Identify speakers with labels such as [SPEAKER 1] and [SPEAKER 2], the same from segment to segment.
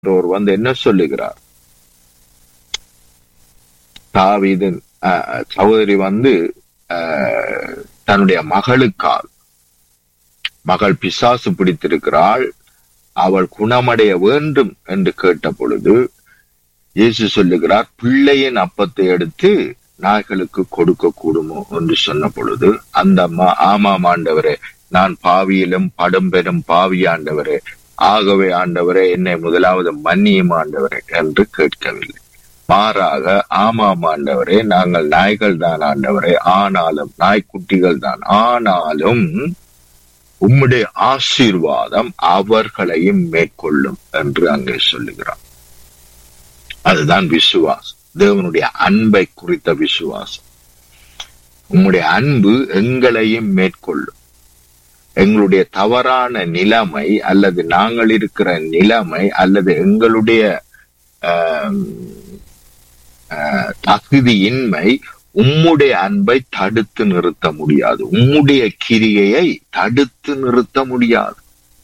[SPEAKER 1] என்றவர் வந்து என்ன சொல்லுகிறார் தாவீதின் அஹ், சகோதரி வந்து அஹ், தன்னுடைய மகளுக்கால் மகள் பிசாசு பிடித்திருக்கிறாள் அவள் குணமடைய வேண்டும் என்று கேட்ட பொழுது இயேசு சொல்லுகிறார் பிள்ளையின் அப்பத்தை எடுத்து நாய்களுக்கு கொடுக்க கூடுமோ என்று சொன்ன பொழுது அந்த அம்மா ஆமாம் ஆண்டவரே நான் பாவியிலும் படும் பெரும் பாவி ஆண்டவரே ஆகவே ஆண்டவரே என்னை முதலாவது மன்னியும் ஆண்டவரே என்று கேட்கவில்லை மாறாக ஆமாம் ஆண்டவரே நாங்கள் நாய்கள் தான் ஆண்டவரே ஆனாலும் நாய்க்குட்டிகள் தான் ஆனாலும் உம்முடைய ஆசீர்வாதம் அவர்களையும் மேற்கொள்ளும் என்று அங்கே சொல்லுகிறார் அதுதான் விசுவாசம் தேவனுடைய அன்பை குறித்த விசுவாசம் உம்முடைய அன்பு எங்களையும் மேற்கொள்ளும் எங்களுடைய தவறான நிலைமை அல்லது நாங்கள் இருக்கிற நிலைமை அல்லது எங்களுடைய ஆம், ஆஹ், தகுதியின்மை உம்முடைய அன்பை தடுத்து நிறுத்த முடியாது உம்முடைய கிரியையை தடுத்து நிறுத்த முடியாது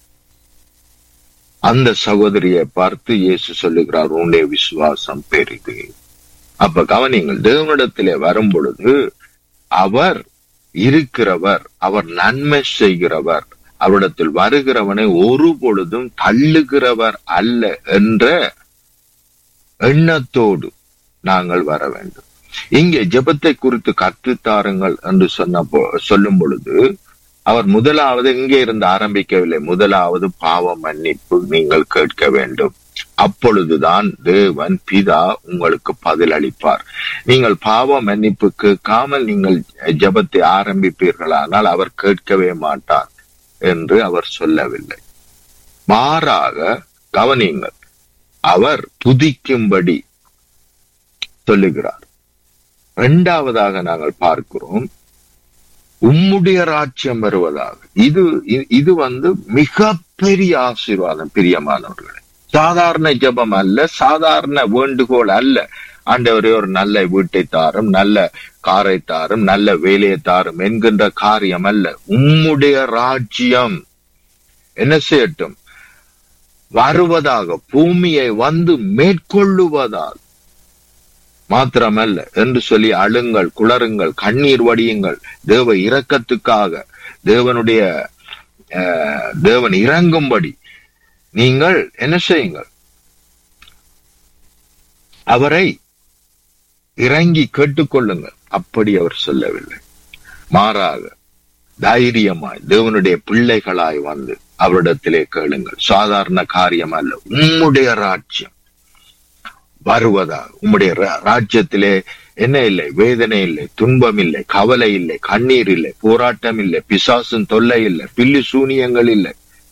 [SPEAKER 1] அந்த சகோதரியை பார்த்து இயேசு சொல்லுகிறார் உன்னுடைய விசுவாசம் பெரிது அப்ப கவனிங்கள் தேவனிடத்திலே வரும் பொழுது அவர் இருக்கிறவர் அவர் நன்மை செய்கிறவர் அவரிடத்தில் வருகிறவனை ஒரு பொழுதும் தள்ளுகிறவர் அல்ல என்ற எண்ணத்தோடு நாங்கள் வர வேண்டும் இங்கே ஜெபத்தை குறித்து கற்றுத்தாருங்கள் என்று சொன்ன பொ- சொல்லும் பொழுது அவர் முதலாவது இங்கே இருந்து ஆரம்பிக்கவில்லை முதலாவது பாவ மன்னிப்பு நீங்கள் கேட்க வேண்டும் அப்பொழுதுதான் தேவன் பிதா உங்களுக்கு பதில் அளிப்பார் நீங்கள் பாவ மன்னிப்பு கேட்காமல் நீங்கள் ஜெபத்தை ஆரம்பிப்பீர்களானால் அவர் கேட்கவே மாட்டார் என்று அவர் சொல்லவில்லை மாறாக கவனியுங்கள் அவர் துதிக்கும்படி சொல்லுகிறார் இரண்டாவதாக நாங்கள் பார்க்கிறோம் உம்முடைய ராஜ்யம் வருவதாக இது இ- இது வந்து மிகப்பெரிய ஆசீர்வாதம் பிரியமானவர்களே சாதாரண ஜெபம் அல்ல சாதாரண வேண்டுகோள் அல்ல ஆண்டவரே ஒரு நல்ல வீட்டை தாரும் நல்ல காரை தாரும் நல்ல வேலையை தாரும் என்கின்ற காரியம் அல்ல உம்முடைய ராஜ்யம் என்ன செய்யட்டும் வருவதாக பூமியை வந்து மேற்கொள்ளுவதால் மாத்திரமல்ல என்று சொல்லி அழுங்கள் குளறுங்கள் கண்ணீர் வடியுங்கள் தேவ இரக்கத்துக்காக தேவனுடைய அஹ், தேவன் இறங்கும்படி நீங்கள் என்ன செய்யுங்கள் அவரை இறங்கி கேட்டுக்கொள்ளுங்கள் அப்படி அவர் சொல்லவில்லை மாறாக தைரியமாய் தேவனுடைய பிள்ளைகளாய் வந்து அவரிடத்திலே கேளுங்கள் சாதாரண காரியம் அல்ல உம்முடைய ராஜ்யம் வருவதாக உம்முடைய ரா- ராஜ்யத்திலே என்ன இல்லை வேதனை இல்லை துன்பம் இல்லை கவலை இல்லை கண்ணீர் இல்லை போராட்டம் இல்லை பிசாசும் தொல்லை இல்லை பில்லி சூனியங்கள் இல்லை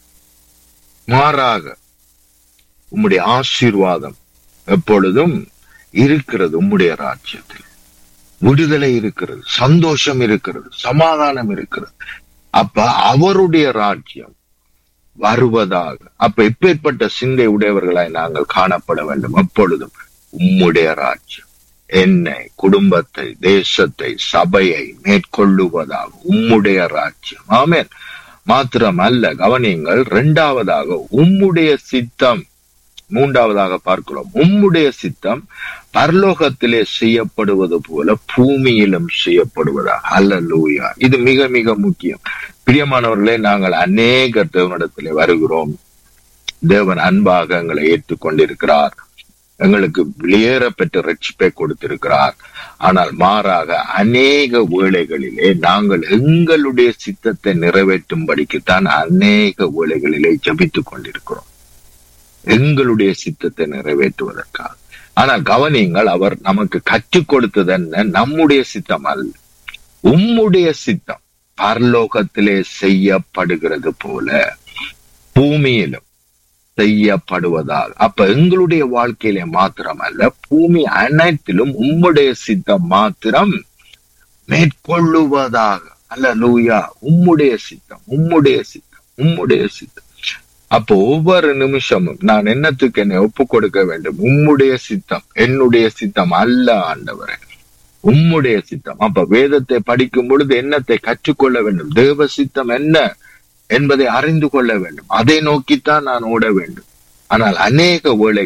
[SPEAKER 1] மாறாக உம்முடைய ஆசீர்வாதம் எப்பொழுதும் இருக்கிறது உம்முடைய ராஜ்யத்தில் விடுதலை இருக்கிறது சந்தோஷம் இருக்கிறது சமாதானம் இருக்கிறது அப்ப அவருடைய ராஜ்யம் வருவதாக அப்ப எப்பேற்பட்ட சிந்தை உடையவர்களாய் நாங்கள் காணப்பட வேண்டும் எப்பொழுதும் உம்முடைய ராஜ்யம் என்னை குடும்பத்தை தேசத்தை சபையை மேற்கொள்ளுவதாக உம்முடைய ராஜ்யம் ஆமென் மாத்திரம் அல்ல கவனியுங்கள் இரண்டாவதாக உம்முடைய சித்தம் மூன்றாவதாக பார்க்கிறோம் உம்முடைய சித்தம் பரலோகத்திலே செய்யப்படுவது போல பூமியிலும் செய்யப்படுவதா அல்லூயா இது மிக மிக முக்கியம் பிரியமானவர்களே நாங்கள் அநேக தேவனிடத்திலே வருகிறோம் தேவன் அன்பாக எங்களை ஏற்றுக்கொண்டிருக்கிறார் எங்களுக்கு வெளியேற பெற்ற ரட்சிப்பை கொடுத்திருக்கிறார் ஆனால் மாறாக அநேக வேளைகளிலே நாங்கள் எங்களுடைய சித்தத்தை நிறைவேற்றும்படிக்குத்தான் அநேக வேளைகளிலே ஜபித்துக் கொண்டிருக்கிறோம் எங்களுடைய சித்தத்தை நிறைவேற்றுவதற்காக ஆனால் கவனியுங்கள் அவர் நமக்கு கற்றுக் கொடுத்தது என்ன நம்முடைய சித்தம் அல்ல உம்முடைய சித்தம் பரலோகத்திலே செய்யப்படுகிறது போல பூமியிலும் செய்யப்படுவதால் அப்ப எங்களுடைய வாழ்க்கையிலே மாத்திரமல்ல பூமி அனைத்திலும் உம்முடைய சித்தம் மாத்திரம் மேற்கொள்ளுவதாக அல்ல லூயா உம்முடைய சித்தம் உம்முடைய சித்தம் உம்முடைய சித்தம் அப்போ ஒவ்வொரு நிமிஷமும் நான் என்னத்துக்கு என்னை ஒப்பு கொடுக்க வேண்டும் உம்முடைய சித்தம் என்னுடைய சித்தம் அல்ல ஆண்டவரே உம்முடைய சித்தம் அப்ப வேதத்தை படிக்கும் பொழுது என்னத்தை கற்றுக்கொள்ள வேண்டும் தேவ சித்தம் என்ன என்பதை அறிந்து கொள்ள வேண்டும் அதை நோக்கித்தான் நான் ஓட வேண்டும் ஆனால் அநேக வேளை